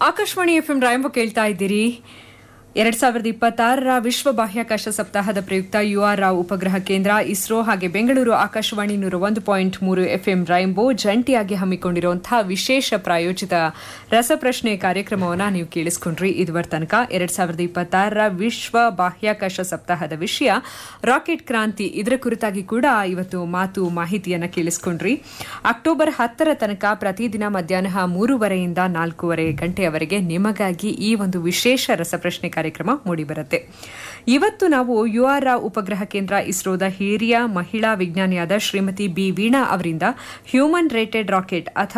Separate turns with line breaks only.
Akashvani FM ರಾಯಂಬ ಕೇಳ್ತಾ ಇದ್ದೀರಿ ಎರಡ್ ಸಾವಿರದ ಇಪ್ಪತ್ತಾರರ ವಿಶ್ವ ಬಾಹ್ಯಾಕಾಶ ಸಪ್ತಾಹದ ಪ್ರಯುಕ್ತ ಯುಆರ್ ರಾವ್ ಉಪಗ್ರಹ ಕೇಂದ್ರ ಇಸ್ರೋ ಹಾಗೆ ಬೆಂಗಳೂರು ಆಕಾಶವಾಣಿ ನೂರ ಒಂದು ಪಾಯಿಂಟ್ ಮೂರು ಎಫ್ಎಂ ರೈಂಬೋ ಜಂಟಿಯಾಗಿ ಹಮ್ಮಿಕೊಂಡಿರುವಂತಹ ವಿಶೇಷ ಪ್ರಾಯೋಜಿತ ರಸಪ್ರಶ್ನೆ ಕಾರ್ಯಕ್ರಮವನ್ನು ನೀವು ಕೇಳಿಸ್ಕೊಂಡ್ರಿ ಇದುವರ ತನಕ ಎರಡ್ ಸಾವಿರದ ಇಪ್ಪತ್ತಾರರ ವಿಶ್ವ ಬಾಹ್ಯಾಕಾಶ ಸಪ್ತಾಹದ ವಿಷಯ ರಾಕೆಟ್ ಕ್ರಾಂತಿ ಇದರ ಕುರಿತಾಗಿ ಕೂಡ ಇವತ್ತು ಮಾತು ಮಾಹಿತಿಯನ್ನ ಕೇಳಿಸ್ಕೊಂಡ್ರಿ ಅಕ್ಟೋಬರ್ ಹತ್ತರ ತನಕ ಪ್ರತಿದಿನ ಮಧ್ಯಾಹ್ನ ಮೂರುವರೆಯಿಂದ ನಾಲ್ಕೂವರೆ ಗಂಟೆಯವರೆಗೆ ನಿಮಗಾಗಿ ಈ ಒಂದು ವಿಶೇಷ ರಸಪ್ರಶ್ನೆ ಕಾರ್ಯಕ್ರಮ ಮೂಡಿಬರುತ್ತೆ ಇವತ್ತು ನಾವು ಯುಆರ್ ರಾವ್ ಉಪಗ್ರಹ ಕೇಂದ್ರ ಇಸ್ರೋದ ಹಿರಿಯ ಮಹಿಳಾ ವಿಜ್ಞಾನಿಯಾದ ಶ್ರೀಮತಿ ಬಿ ವೀಣಾ ಅವರಿಂದ ಹ್ಯೂಮನ್ ರೇಟೆಡ್ ರಾಕೆಟ್ ಅಥವಾ